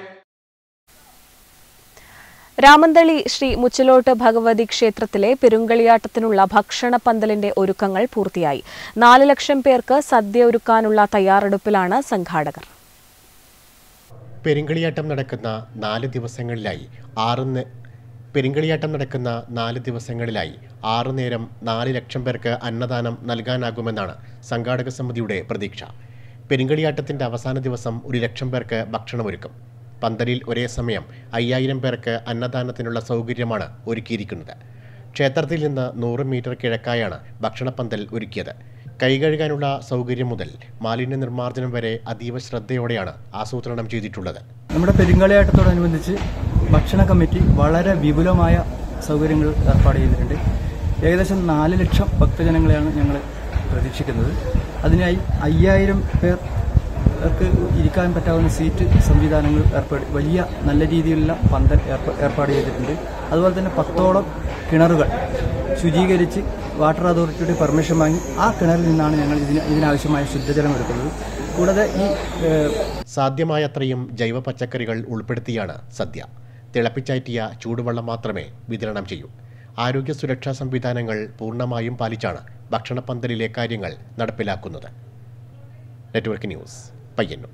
രാമന്തളി ശ്രീ മുച്ചിലോട്ട് ഭഗവതി ക്ഷേത്രത്തിലെ പെരുങ്കളിയാട്ടത്തിനുള്ള ഭക്ഷണ പന്തലിന്റെ ഒരുക്കങ്ങൾ പൂർത്തിയായി നാല് ലക്ഷം പേർക്ക് സദ്യ ഒരുക്കാനുള്ള തയ്യാറെടുപ്പിലാണ് സംഘാടകർ പെരുങ്കളിയാട്ടം നടക്കുന്ന നാല് ദിവസങ്ങളിലായി ആറ് നേ- പെരുങ്കളിയാട്ടം നടക്കുന്ന നാല് ദിവസങ്ങളിലായി ആറു നേരം നാല് ലക്ഷം പേർക്ക് അന്നദാനം നൽകാനാകുമെന്നാണ് സംഘാടക സമിതിയുടെ പ്രതീക്ഷ പെരുങ്കളിയാട്ടത്തിന്റെ അവസാന ദിവസം ഒരു ലക്ഷം പേർക്ക് ഭക്ഷണമൊരുക്കും പന്തലിൽ ഒരേ സമയം അയ്യായിരം പേർക്ക് അന്നദാനത്തിനുള്ള സൗകര്യമാണ് ഒരുക്കിയിരിക്കുന്നത് ക്ഷേത്രത്തിൽ നിന്ന് നൂറ് മീറ്റർ കിഴക്കായാണ് ഭക്ഷണപ്പന്തൽ ഒരുക്കിയത് കൈകഴുകാനുള്ള സൗകര്യം മുതൽ മാലിന്യ നിർമ്മാർജ്ജനം വരെ അതീവ ശ്രദ്ധയോടെയാണ് ആസൂത്രണം ചെയ്തിട്ടുള്ളത് നമ്മുടെ പെരുങ്കളിയാട്ടത്തോടനുബന്ധിച്ച് ഭക്ഷണ കമ്മിറ്റി വളരെ വിപുലമായ സൗകര്യങ്ങൾ ഏർപ്പാട് ചെയ്തിട്ടുണ്ട് ഏകദേശം നാല് ലക്ഷം ഭക്തജനങ്ങളെയാണ് ഞങ്ങൾ പ്രതീക്ഷിക്കുന്നത് അതിനായി അയ്യായിരം പേർക്ക് ഇരിക്കാൻ പറ്റാവുന്ന സീറ്റ് സംവിധാനങ്ങൾ ഏർപ്പാട് വലിയ നല്ല രീതിയിലുള്ള പന്തൽ ഏർപ്പ- ഏർപ്പാട് ചെയ്തിട്ടുണ്ട് അതുപോലെ തന്നെ പത്തോളം കിണറുകൾ ശുചീകരിച്ച് വാട്ടർ അതോറിറ്റിയുടെ പെർമിഷൻ വാങ്ങി ആ കിണറിൽ നിന്നാണ് ഞങ്ങൾ ഇതിന് ഇതിനാവശ്യമായ ശുദ്ധജലം എടുക്കുന്നത് കൂടാതെ ഈ ഏഹ്, സാധ്യമായത്രയും ജൈവ പച്ചക്കറികൾ ഉൾപ്പെടുത്തിയാണ് സദ്യ തിളപ്പിച്ചാറ്റിയ ചൂടുവെള്ളം മാത്രമേ വിതരണം ചെയ്യൂ ആരോഗ്യ സുരക്ഷാ സംവിധാനങ്ങൾ പൂർണ്ണമായും പാലിച്ചാണ് ഭക്ഷണപ്പന്തലിലെ കാര്യങ്ങൾ നടപ്പിലാക്കുന്നത് നെറ്റ്വർക്ക് ന്യൂസ് പയ്യന്നൂർ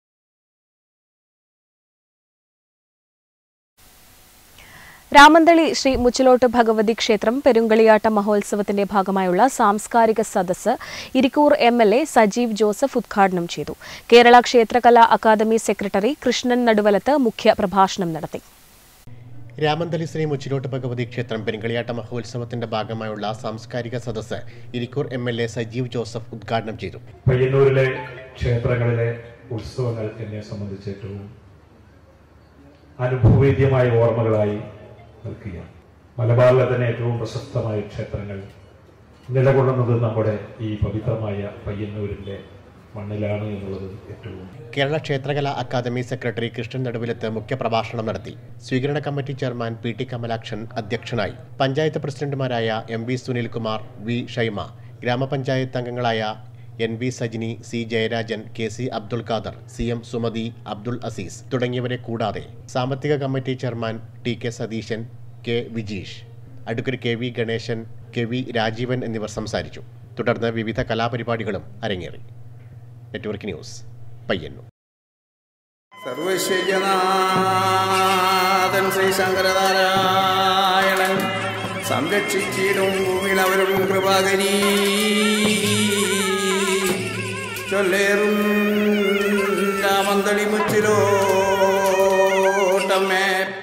രാമന്തളി ശ്രീ മുച്ചിലോട്ട് ഭഗവതി ക്ഷേത്രം പെരുങ്കളിയാട്ട മഹോത്സവത്തിന്റെ ഭാഗമായുള്ള സാംസ്കാരിക സദസ്സ് Irikkur M L A Sajeev Joseph ഉദ്ഘാടനം ചെയ്തു കേരള ക്ഷേത്രകലാ അക്കാദമി സെക്രട്ടറി കൃഷ്ണൻ നടുവലത്ത് മുഖ്യ പ്രഭാഷണം നടത്തി രാമന്തലി ശ്രീ മുച്ചിലോട്ട് ഭഗവതി ക്ഷേത്രം പെരുങ്കളിയാട്ട മഹോത്സവത്തിന്റെ ഭാഗമായുള്ള സാംസ്കാരിക സദസ്സ് Irikkur M L A Sajeev Joseph ഉദ്ഘാടനം ചെയ്തു പയ്യന്നൂരിലെ ക്ഷേത്രങ്ങളിലെ ഉത്സവങ്ങൾ എന്നെ സംബന്ധിച്ച് ഏറ്റവും അനുഭവേദ്യമായ ഓർമ്മകളായി നിൽക്കുകയാണ് മലബാറിലെ തന്നെ ഏറ്റവും പ്രശസ്തമായ ക്ഷേത്രങ്ങൾ നിലകൊള്ളുന്നത് നമ്മുടെ ഈ പവിത്രമായ പയ്യന്നൂരിന്റെ മണ്ണിലാണ് എന്നുള്ളത് ഏറ്റവും കേരള ക്ഷേത്രകലാ അക്കാദമി സെക്രട്ടറി കൃഷ്ണൻ നടുവിലത്ത് മുഖ്യപ്രഭാഷണം നടത്തി സ്വീകരണ committee chairman P T Kamalakshan അധ്യക്ഷനായി പഞ്ചായത്ത് പ്രസിഡന്റുമാരായ M V Sunilkumar V Shaima ഗ്രാമപഞ്ചായത്ത് അംഗങ്ങളായ N V Sajini C Jayarajan K C Abdul Khader C M Sumathi Abdul Azeez തുടങ്ങിയവരെ കൂടാതെ സാമ്പത്തിക committee chairman T K Satheesan K Vijeesh advocate K V Ganeshan K V Rajeevan എന്നിവർ സംസാരിച്ചു തുടർന്ന് വിവിധ കലാപരിപാടികളും അരങ്ങേറി നെറ്റ്വർക്ക് ന്യൂസ് പയ്യന്നൂർ സർവശരീരനാഥൻ ശ്രീ ശങ്കരനാരായണൻ സംരക്ഷിച്ചിടും ഭൂമിയിൽ അവരും കൃപാകരീ ചൊല്ലേറും രാമന്തളി മുച്ചിലോട്ടമ്മേ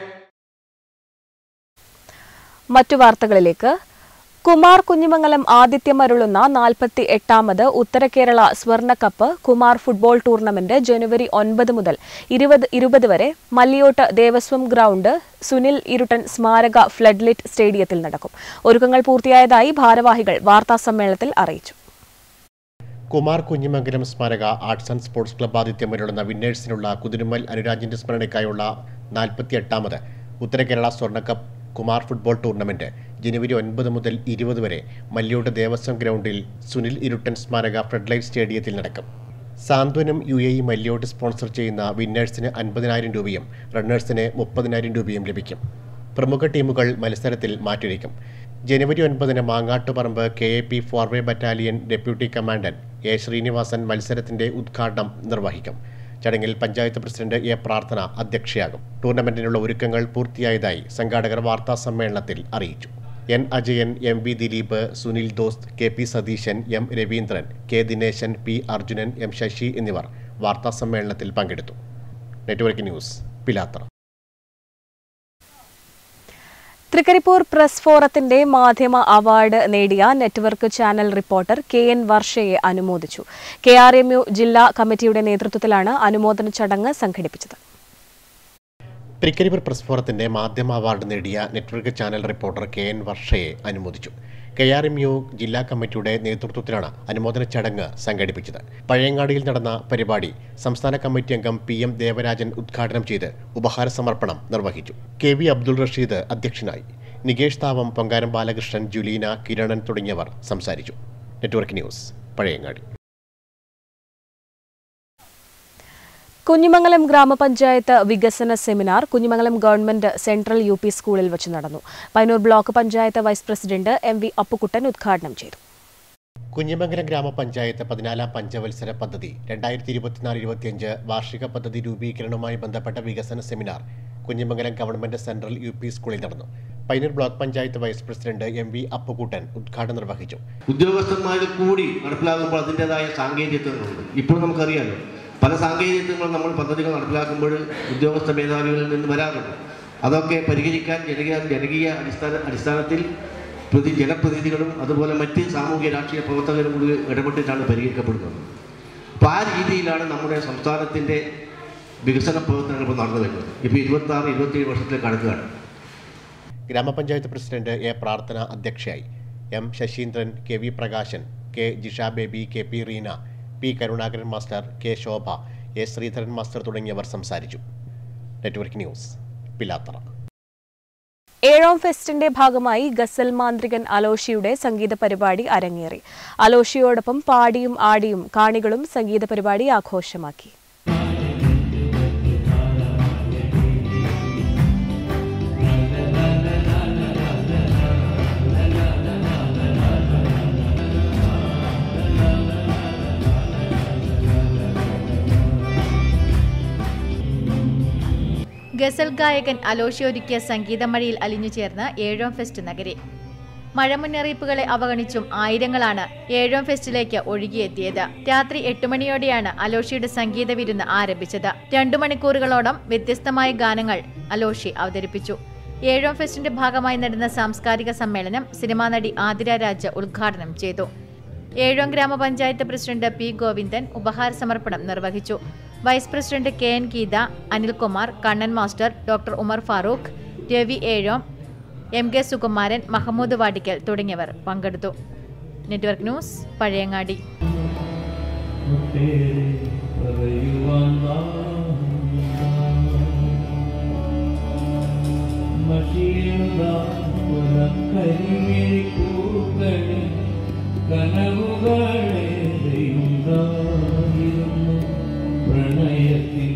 മറ്റു വാർത്തകളിലേക്ക് കുമാർ കുഞ്ഞിമംഗലം ആതിഥ്യമരുളുന്ന നാൽപ്പത്തി എട്ടാമത് ഉത്തരകേരള സ്വർണ്ണക്കപ്പ് കുമാർ ഫുട്ബോൾ ടൂർണമെന്റ് ജനുവരി ഒൻപത് മുതൽ ഇരുപത് ഇരുപത് വരെ മല്ലിയോട്ട് ദേവസ്വം ഗ്രൗണ്ട് സുനിൽ ഇരുട്ടൻ സ്മാരക ഫ്ലഡ്ലിറ്റ് സ്റ്റേഡിയത്തിൽ നടക്കും ഒരുക്കങ്ങൾ പൂർത്തിയായതായി ഭാരവാഹികൾ വാർത്താസമ്മേളനത്തിൽ അറിയിച്ചു കുമാർ കുഞ്ഞിമംഗലം സ്മാരക ആർട്സ് ആൻഡ് സ്പോർട്സ് ക്ലബ്ബ് ആതിഥ്യം വരുന്ന വിന്നേഴ്സിനുള്ള കുതിരുമൽ അനുരാജിന്റെ സ്മരണയ്ക്കായുള്ള നാൽപ്പത്തി എട്ടാമത് ഉത്തര കേരള സ്വർണ്ണക്കപ്പ് കുമാർ ഫുട്ബോൾ ടൂർണമെന്റ് ജനുവരി ഒൻപത് മുതൽ ഇരുപത് വരെ മല്ലിയോട് ദേവസ്വം ഗ്രൗണ്ടിൽ സുനിൽ ഇരുട്ടൻ സ്മാരക ഫ്ലഡ്ലൈറ്റ് സ്റ്റേഡിയത്തിൽ നടക്കും Santhwanam U A E Malliyode sponsor ചെയ്യുന്ന വിന്നേഴ്സിന് അൻപതിനായിരം രൂപയും റണ്ണേഴ്സിന് മുപ്പതിനായിരം രൂപയും ലഭിക്കും പ്രമുഖ ടീമുകൾ മത്സരത്തിൽ മാറ്റിവയ്ക്കും ജനുവരി ഒൻപതിന് മാങ്ങാട്ടുപറമ്പ് കെ എ പി ഫോർവേ battalion deputy commandant A Srinivasan മത്സരത്തിന്റെ ഉദ്ഘാടനം നിർവഹിക്കും ചടങ്ങിൽ പഞ്ചായത്ത് പ്രസിഡന്റ് എ പ്രാർത്ഥന അധ്യക്ഷയാകും ടൂർണമെന്റിനുള്ള ഒരുക്കങ്ങൾ പൂർത്തിയായതായി സംഘാടകർ വാർത്താ സമ്മേളനത്തിൽ അറിയിച്ചു N Ajayan M V Dileep Sunil Dosth K P Satheesan M Raveendran K Dineshan P Arjunan M Sasi എന്നിവർ വാർത്താ സമ്മേളനത്തിൽ പങ്കെടുത്തു network news Pilathara Thrikaripur press ഫോറത്തിന്റെ മാധ്യമ അവാർഡ് നേടിയ network channel reporter K N വർഷയെ അനുമോദിച്ചു കെ ആർ എം യു ജില്ലാ കമ്മിറ്റിയുടെ നേതൃത്വത്തിലാണ് അനുമോദന ചടങ്ങ് സംഘടിപ്പിച്ചത് തൃക്കരിപ്പൂർ പ്രസ് ഫോറത്തിന്റെ മാധ്യമ അവാർഡ് നേടിയ network channel reporter K N വർഷയെ അനുമോദിച്ചു കെ ആർ എം യു ജില്ലാ കമ്മിറ്റിയുടെ നേതൃത്വത്തിലാണ് അനുമോദന ചടങ്ങ് സംഘടിപ്പിച്ചത് പഴയങ്ങാടിയിൽ നടന്ന പരിപാടി സംസ്ഥാന കമ്മിറ്റി അംഗം പി എം ദേവരാജൻ ഉദ്ഘാടനം ചെയ്ത് ഉപഹാര സമർപ്പണം നിർവഹിച്ചു കെ വി അബ്ദുൾ റഷീദ് അധ്യക്ഷനായി നികേഷ് താവം പൊങ്കാരം ബാലകൃഷ്ണൻ ജുലീന കിരണൻ തുടങ്ങിയവർ സംസാരിച്ചു നെറ്റ്വർക്ക് ന്യൂസ് പഴയങ്ങാടി കുഞ്ഞിമംഗലം ഗ്രാമപഞ്ചായത്ത് വികസന seminar Kunhimangalam government central U P സ്കൂളിൽ വെച്ച് നടന്നു Payyanur block panchayat vice president M V Appukuttan ഉദ്ഘാടനം ചെയ്തു കുഞ്ഞിമംഗലം ഗ്രാമപഞ്ചായത്ത് പതിനാലാം പഞ്ചവത്സര പദ്ധതി രണ്ടായിരത്തി ഇരുപത്തിനാല് ഇരുപത്തിയഞ്ച് വാർഷിക പദ്ധതി രൂപീകരണവുമായി ബന്ധപ്പെട്ട വികസന seminar Kunhimangalam government central U P സ്കൂളിൽ നടന്നു Payyanur block panchayat vice president M V Appukuttan ഉദ്ഘാടനം നിർവഹിച്ചു ഉദ്യോഗസ്ഥന്മാർ കൂടി നടപ്പിലാക്കുമ്പോൾ അതിൻ്റെതായ സാങ്കേതികത്വങ്ങളുണ്ട് ഇപ്പോൾ നമുക്കറിയാലോ പല സാങ്കേതികത്വങ്ങളും നമ്മൾ പദ്ധതികൾ നടപ്പിലാക്കുമ്പോൾ ഉദ്യോഗസ്ഥ മേധാവികളിൽ നിന്ന് വരാറുണ്ട് അതൊക്കെ പരിഹരിക്കാൻ ജനകീയ ജനകീയ അടിസ്ഥാന അടിസ്ഥാനത്തിൽ പ്രതി ജനപ്രതിനിധികളും അതുപോലെ മറ്റ് സാമൂഹ്യ രാഷ്ട്രീയ പ്രവർത്തകരും കൂടി ഇടപെട്ടിട്ടാണ് പരിഹരിക്കപ്പെടുന്നത് അപ്പോൾ ആ രീതിയിലാണ് നമ്മുടെ സംസ്ഥാനത്തിൻ്റെ വികസന പ്രവർത്തനങ്ങൾ ഇപ്പോൾ നടന്നു വരുന്നത് ഇപ്പോൾ ഇരുപത്തി ആറ് ഇരുപത്തിയേഴ് വർഷത്തിൽ കടക്കുകയാണ് ഗ്രാമപഞ്ചായത്ത് പ്രസിഡന്റ് എ പ്രാർത്ഥന അധ്യക്ഷയായി M Sasheendran K V Prakashan K Jisha Baby K P Reena P Karunakaran master K Shobha A Sreedharan master തുടങ്ങിയവർ സംസാരിച്ചു നെറ്റ്വർക്ക് ന്യൂസ് പിലാത്തറ ഏഴാം ഫെസ്റ്റിന്റെ ഭാഗമായി ഗസൽ മാന്ത്രികൻ അലോഷിയുടെ സംഗീത പരിപാടി അരങ്ങേറി അലോഷിയോടൊപ്പം പാടിയും ആടിയും കാണികളും സംഗീത പരിപാടി ആഘോഷമാക്കി ഗസൽ ഗായകൻ അലോഷി ഒരുക്കിയ സംഗീതമഴയിൽ അലിഞ്ഞു ചേർന്ന് ഏഴോം ഫെസ്റ്റ് നഗരി മഴ മുന്നറിയിപ്പുകളെ അവഗണിച്ചും ആയിരങ്ങളാണ് ഏഴോം ഫെസ്റ്റിലേക്ക് ഒഴുകിയെത്തിയത് രാത്രി എട്ട് മണിയോടെയാണ് അലോഷിയുടെ സംഗീത വിരുന്ന് ആരംഭിച്ചത് രണ്ടു മണിക്കൂറുകളോളം വ്യത്യസ്തമായ ഗാനങ്ങൾ അലോഷി അവതരിപ്പിച്ചു ഏഴോം ഫെസ്റ്റിന്റെ ഭാഗമായി നടന്ന സാംസ്കാരിക സമ്മേളനം സിനിമാ നടി ആതിര രാജ ഉദ്ഘാടനം ചെയ്തു ഏഴോം ഗ്രാമപഞ്ചായത്ത് പ്രസിഡന്റ് പി ഗോവിന്ദൻ ഉപഹാര സമർപ്പണം നിർവഹിച്ചു vice president K N Geetha Anilkumar Kannan master doctor Umar Farooq Ravi Ezhome M K Sukumaran Mahmood Vadikkal തുടങ്ങിയവർ പങ്കെടുത്തു നെറ്റ്വർക്ക് ന്യൂസ് പഴയങ്ങാടി പ്രണയത്തിൻ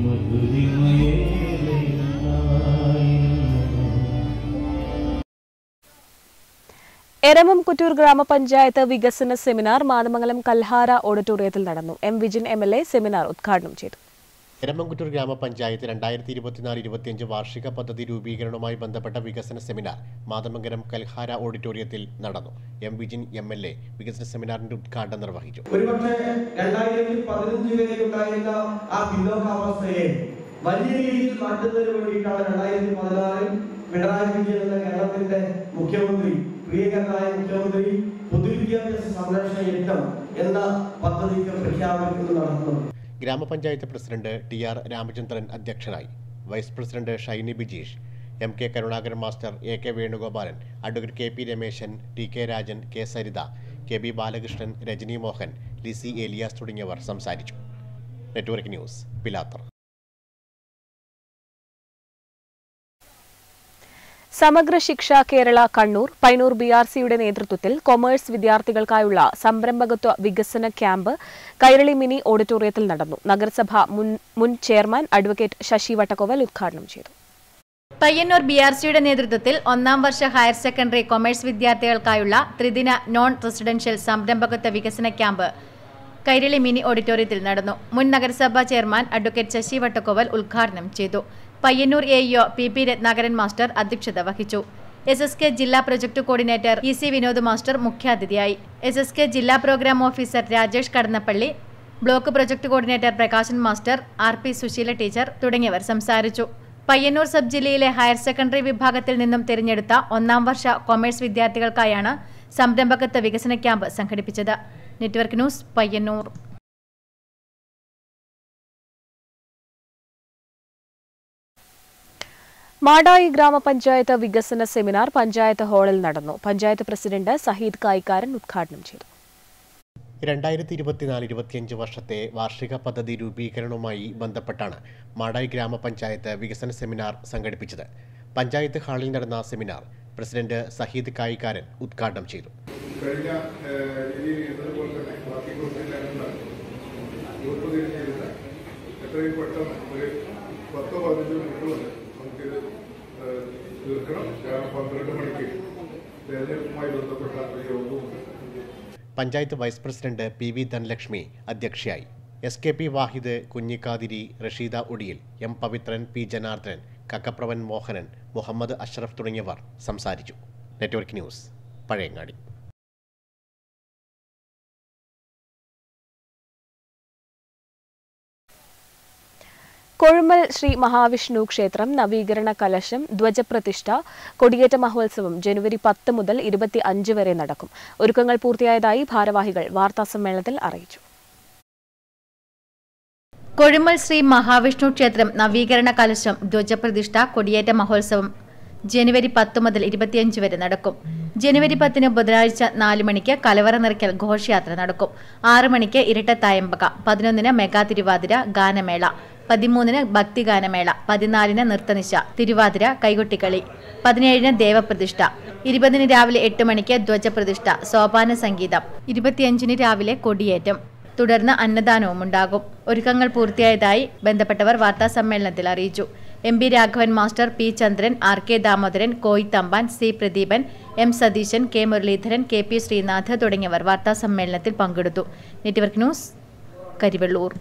എരമം കുറ്റൂർ ഗ്രാമപഞ്ചായത്ത് വികസന സെമിനാർ മാതമംഗലം കൽഹാര ഓഡിറ്റോറിയത്തിൽ നടന്നു M Vijin M L A seminar ഉദ്ഘാടനം ചെയ്തു എരമംകുറ്റൂർ ഗ്രാമപഞ്ചായത്ത് രണ്ടായിരത്തി ഇരുപത്തിനാല് ഇരുപത്തിയഞ്ച് വാർഷിക പദ്ധതി രൂപീകരണവുമായി ബന്ധപ്പെട്ട വികസന സെമിനാർ മാതമംഗലം കൽഹാര ഓഡിറ്റോറിയത്തിൽ നടന്നു M Vijin M L A വികസന സെമിനാറിന്റെ ഉദ്ഘാടനം നിർവഹിച്ചു ഒരുപക്ഷെ രണ്ടായിരത്തി പതിനഞ്ച് വരെ ഉണ്ടായിരുന്ന ആ പിന്നോക്കാവസ്ഥയെ വലിയ രീതിയിൽ മാറ്റുന്നതിന് വേണ്ടിയിട്ടാണ് രണ്ടായിരത്തി പതിനാറിൽ പിണറായി വിജയൻ എന്ന കേരളത്തിന്റെ മുഖ്യമന്ത്രി പ്രിയങ്കരനായ മുഖ്യമന്ത്രി പൊതുവിദ്യാഭ്യാസ സംരക്ഷണ യജ്ഞം എന്ന പദ്ധതിക്ക് പ്രഖ്യാപനം നടത്തുന്നത് ഗ്രാമപഞ്ചായത്ത് പ്രസിഡന്റ് ടി ആർ രാമചന്ദ്രൻ അധ്യക്ഷനായി vice president Shiny Bijeesh M K Karunakaran master A K Venugopalan advocate K P Rameshan T K Rajan K Saritha K B Balakrishnan Rajani Mohan Lissy Elias തുടങ്ങിയവർ സംസാരിച്ചു network news Pilathara Samagra Shiksha Kerala Kannur Payyanur B R സിയുടെ നേതൃത്വത്തിൽ കൊമേഴ്സ് വിദ്യാർത്ഥികൾക്കായുള്ള സംരംഭകത്വ വികസന ക്യാമ്പ് കൈരളി മിനി ഓഡിറ്റോറിയത്തിൽ നടന്നു നഗരസഭ മുൻ മുൻ ചെയർമാൻ അഡ്വക്കേറ്റ് ശശി വട്ടക്കോവൽ ഉദ്ഘാടനം ചെയ്തു പയ്യന്നൂർ ബി ആർ സിയുടെ നേതൃത്വത്തിൽ ഒന്നാം വർഷ ഹയർ സെക്കൻഡറി കൊമേഴ്സ് വിദ്യാർത്ഥികൾക്കായുള്ള ത്രിദിന നോൺ റെസിഡൻഷ്യൽ സംരംഭകത്വ വികസന ക്യാമ്പ് കൈരളി മിനി ഓഡിറ്റോറിയത്തിൽ നടന്നു മുൻ നഗരസഭാ ചെയർമാൻ അഡ്വക്കേറ്റ് ശശി വട്ടക്കോവൽ ഉദ്ഘാടനം ചെയ്തു Payyannur A E O P P Rathnakaran master അധ്യക്ഷത വഹിച്ചു എസ് എസ് കെ ജില്ലാ project coordinator E C Vinod master മുഖ്യാതിഥിയായി എസ് എസ് കെ ജില്ലാ programme officer Rajesh Kadannappally block project coordinator Prakashan master R P Susheela teacher തുടങ്ങിയവർ സംസാരിച്ചു പയ്യന്നൂർ സബ് ജില്ലയിലെ ഹയർ സെക്കൻഡറി വിഭാഗത്തിൽ നിന്നും തിരഞ്ഞെടുത്ത ഒന്നാം വർഷ കൊമേഴ്സ് വിദ്യാർത്ഥികൾക്കായാണ് സംരംഭകത്വ വികസന ക്യാമ്പ് സംഘടിപ്പിച്ചത് നെറ്റ്വർക്ക് ന്യൂസ് പയ്യന്നൂർ മാടായി ഗ്രാമപഞ്ചായത്ത് വികസന സെമിനാർ പഞ്ചായത്ത് ഹാളിൽ നടന്നു പഞ്ചായത്ത് പ്രസിഡന്റ് സഹീദ് കായിക്കാരൻ ഉദ്ഘാടനം ചെയ്തു രണ്ടായിരത്തി ഇരുപത്തിനാല് ഇരുപത്തിയഞ്ച് വർഷത്തെ വാർഷിക പദ്ധതി രൂപീകരണവുമായി ബന്ധപ്പെട്ടാണ് മാടായി ഗ്രാമപഞ്ചായത്ത് വികസന സെമിനാർ സംഘടിപ്പിച്ചത് പഞ്ചായത്ത് ഹാളിൽ നടന്ന സെമിനാർ പ്രസിഡന്റ് സഹീദ് കായിക്കാരൻ ഉദ്ഘാടനം ചെയ്തു കഴിഞ്ഞ ഏഹ്, ഈ ഇതുപോലെ തന്നെ ബാക്കി ഗ്രൂപ്പിലെല്ലാം ഗ്രൂപ്പ് തിരിഞ്ഞിരുന്ന എത്രയും പെട്ടെന്ന് ഒരു പത്തോ പതിനഞ്ചോ മിനിറ്റ് കൊണ്ട് നമുക്കിത് ഏഹ്, തീർക്കണം കാരണം പന്ത്രണ്ട് മണിക്ക് തെരഞ്ഞെടുപ്പുമായി ബന്ധപ്പെട്ട ഒരു യോഗമുണ്ട് panchayat vice president P V Dhanalakshmi അധ്യക്ഷയായി S K P Vahid Kunhikathiri Rasheeda Udiyil M Pavithran P Janardhanan Kakkapravan Mohanan Muhammad Ashraf തുടങ്ങിയവർ സംസാരിച്ചു നെറ്റ്വർക്ക് ന്യൂസ് പഴയങ്ങാടി കൊഴുമൽ ശ്രീ മഹാവിഷ്ണു ക്ഷേത്രം നവീകരണ കലശം ധ്വജപ്രതിഷ്ഠ കൊടിയേറ്റ മഹോത്സവം ജനുവരി പത്ത് മുതൽ ഇരുപത്തി അഞ്ച് വരെ നടക്കും ഒരുക്കങ്ങൾ പൂർത്തിയായതായി ഭാരവാഹികൾ വാർത്താസമ്മേളനത്തിൽ അറിയിച്ചു കൊഴുമൽ ശ്രീ മഹാവിഷ്ണു ക്ഷേത്രം നവീകരണ കലശം ധ്വജപ്രതിഷ്ഠ കൊടിയേറ്റ മഹോത്സവം ജനുവരി പത്ത് മുതൽ ഇരുപത്തിയഞ്ച് വരെ നടക്കും ജനുവരി പത്തിന് ബുധനാഴ്ച നാല് മണിക്ക് കലവറ നിറയ്ക്കൽ ഘോഷയാത്ര നടക്കും ആറ് മണിക്ക് ഇരട്ടത്തായമ്പക പതിനൊന്നിന് മെഗാ തിരുവാതിര ഗാനമേള പതിമൂന്നിന് ഭക്തിഗാനമേള പതിനാലിന് നൃത്തനിശ തിരുവാതിര കൈകൊട്ടിക്കളി പതിനേഴിന് ദേവപ്രതിഷ്ഠ ഇരുപതിന് രാവിലെ എട്ട് മണിക്ക് ധ്വജപ്രതിഷ്ഠ സോപാന സംഗീതം ഇരുപത്തിയഞ്ചിന് രാവിലെ കൊടിയേറ്റം തുടർന്ന് അന്നദാനവും ഉണ്ടാകും ഒരുക്കങ്ങൾ പൂർത്തിയായതായി ബന്ധപ്പെട്ടവർ വാർത്താസമ്മേളനത്തിൽ അറിയിച്ചു M P Raghavan master P Chandran R K Damodaran Koyi Thampan C Pradeepan M Satheesan K Muraleedharan K P Sreenath തുടങ്ങിയവർ വാർത്താസമ്മേളനത്തിൽ പങ്കെടുത്തു നെറ്റ്വർക്ക് ന്യൂസ് കരിവെള്ളൂർ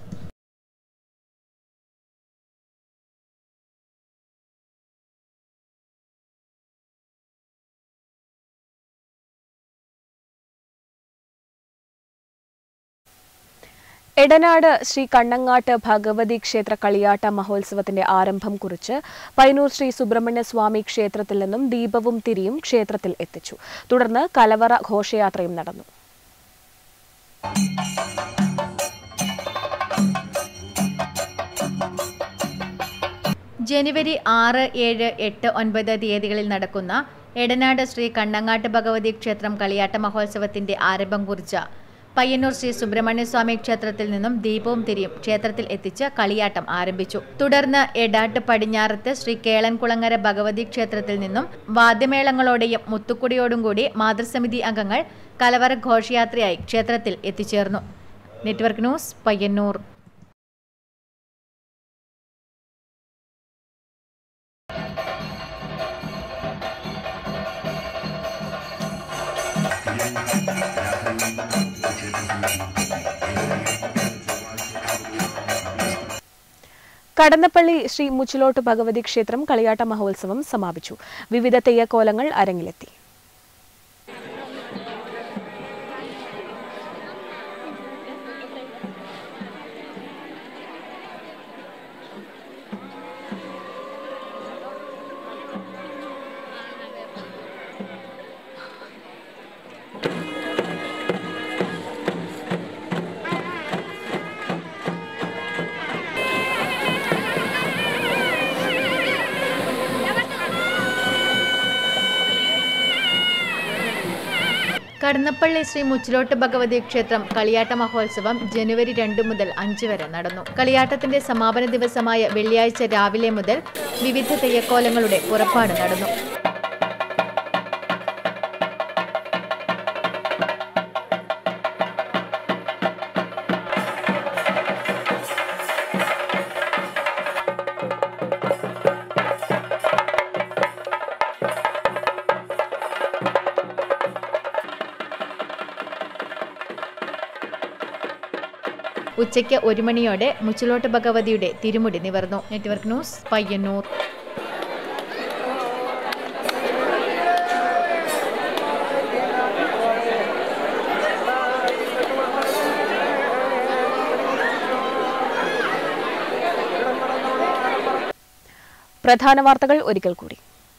എടനാട് ശ്രീ കണ്ണങ്ങാട്ട് ഭഗവതി ക്ഷേത്ര കളിയാട്ട മഹോത്സവത്തിന്റെ ആരംഭം കുറിച്ച് പൈനൂർ ശ്രീ സുബ്രഹ്മണ്യ സ്വാമി ക്ഷേത്രത്തിൽ നിന്നും ദീപവും തിരിയും ക്ഷേത്രത്തിൽ എത്തിച്ചു തുടർന്ന് കലവറ ഘോഷയാത്രയും നടന്നു ജനുവരി ആറ് ഏഴ് എട്ട് ഒൻപത് തീയതികളിൽ നടക്കുന്ന എടനാട് ശ്രീ കണ്ണങ്ങാട്ട് ഭഗവതി ക്ഷേത്രം കളിയാട്ട മഹോത്സവത്തിന്റെ ആരംഭം കുറിച്ച പയ്യന്നൂർ ശ്രീ സുബ്രഹ്മണ്യ സ്വാമി ക്ഷേത്രത്തിൽ നിന്നും ദീപവും തിരിയും ക്ഷേത്രത്തിൽ എത്തിച്ച് കളിയാട്ടം ആരംഭിച്ചു തുടർന്ന് എടാട്ട് പടിഞ്ഞാറത്ത് ശ്രീ കേളൻകുളങ്ങര ഭഗവതി ക്ഷേത്രത്തിൽ നിന്നും വാദ്യമേളങ്ങളോടെയും മുത്തുക്കുടിയോടും കൂടി മാതൃസമിതി അംഗങ്ങൾ കലവറ ഘോഷയാത്രയായി ക്ഷേത്രത്തിൽ എത്തിച്ചേർന്നു നെറ്റ്വർക്ക് ന്യൂസ് പയ്യന്നൂർ കടന്നപ്പള്ളി ശ്രീ മുച്ചിലോട്ട് ഭഗവതി ക്ഷേത്രം കളിയാട്ട മഹോത്സവം സമാപിച്ചു വിവിധ തെയ്യക്കോലങ്ങൾ അരങ്ങിലെത്തി കടന്നപ്പള്ളി ശ്രീ മുച്ചിലോട്ട് ഭഗവതി ക്ഷേത്രം കളിയാട്ട മഹോത്സവം ജനുവരി രണ്ട് മുതൽ അഞ്ച് വരെ നടന്നു കളിയാട്ടത്തിന്റെ സമാപന ദിവസമായ വെള്ളിയാഴ്ച രാവിലെ മുതൽ വിവിധ തെയ്യക്കോലങ്ങളുടെ പുറപ്പാട് നടന്നു ഉച്ചയ്ക്ക് ഒരു മണിയോടെ മുച്ചിലോട്ട് ഭഗവതിയുടെ തിരുമുടി നിവർന്നു നെറ്റ്വർക്ക് ന്യൂസ് പയ്യന്നൂർ പ്രധാന വാർത്തകൾ ഒരിക്കൽ കൂടി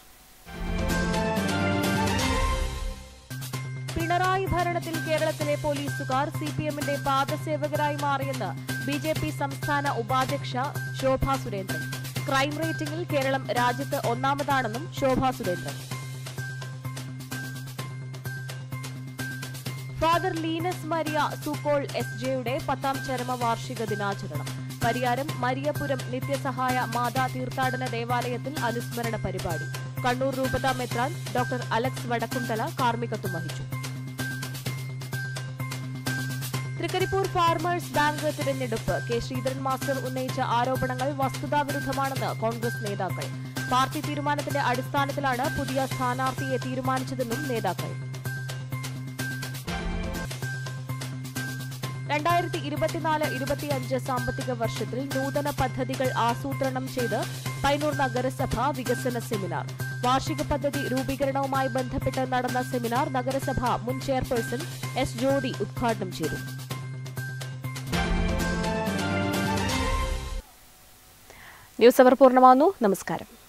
പിണറായി ഭരണത്തിൽ കേരളത്തിലെ പോലീസുകാർ സി പി എമ്മിന്റെ പാദസേവകരായി മാറിയെന്ന് ബി ജെ പി സംസ്ഥാന ഉപാധ്യക്ഷ ശോഭ സുരേന്ദ്രൻ ക്രൈം റേറ്റിംഗിൽ കേരളം രാജ്യത്ത് ഒന്നാമതാണെന്നും Shobha Surendran father Linus Maria സൂക്കോൾ S ജെയുടെ പത്താം ചരമവാർഷിക ദിനാചരണം പരിയാരം മരിയപുരം നിത്യസഹായ മാതാ തീർത്ഥാടന ദേവാലയത്തിൽ അനുസ്മരണ പരിപാടി കണ്ണൂർ രൂപത മെത്രാൻ ഡോക്ടർ അലക്സ് വടക്കുംതല കാർമ്മികത്വം വഹിച്ചു തൃക്കരിപ്പൂർ ഫാർമേഴ്സ് ബാങ്ക് തിരഞ്ഞെടുപ്പ് കെ ശ്രീധരൻ മാസ്റ്റർ ഉന്നയിച്ച ആരോപണങ്ങൾ വസ്തുതാവിരുദ്ധമാണെന്ന് കോൺഗ്രസ് നേതാക്കൾ പാർട്ടി തീരുമാനത്തിന്റെ അടിസ്ഥാനത്തിലാണ് പുതിയ സ്ഥാനാർത്ഥിയെ തീരുമാനിച്ചതെന്നും നേതാക്കൾ രണ്ടായിരത്തി ഇരുപത്തിനാല് ഇരുപത്തിയഞ്ച് സാമ്പത്തിക വർഷത്തിൽ നൂതന പദ്ധതികൾ ആസൂത്രണം ചെയ്ത് പൈനൂർ നഗരസഭ വികസന സെമിനാർ വാർഷിക പദ്ധതി രൂപീകരണവുമായി ബന്ധപ്പെട്ട് നടന്ന സെമിനാർ നഗരസഭ മുൻ ചെയർപേഴ്സൺ എസ് ജ്യോതി ഉദ്ഘാടനം ചെയ്തു ന്യൂസ് അവർ പൂർണ്ണമാകുന്നു നമസ്കാരം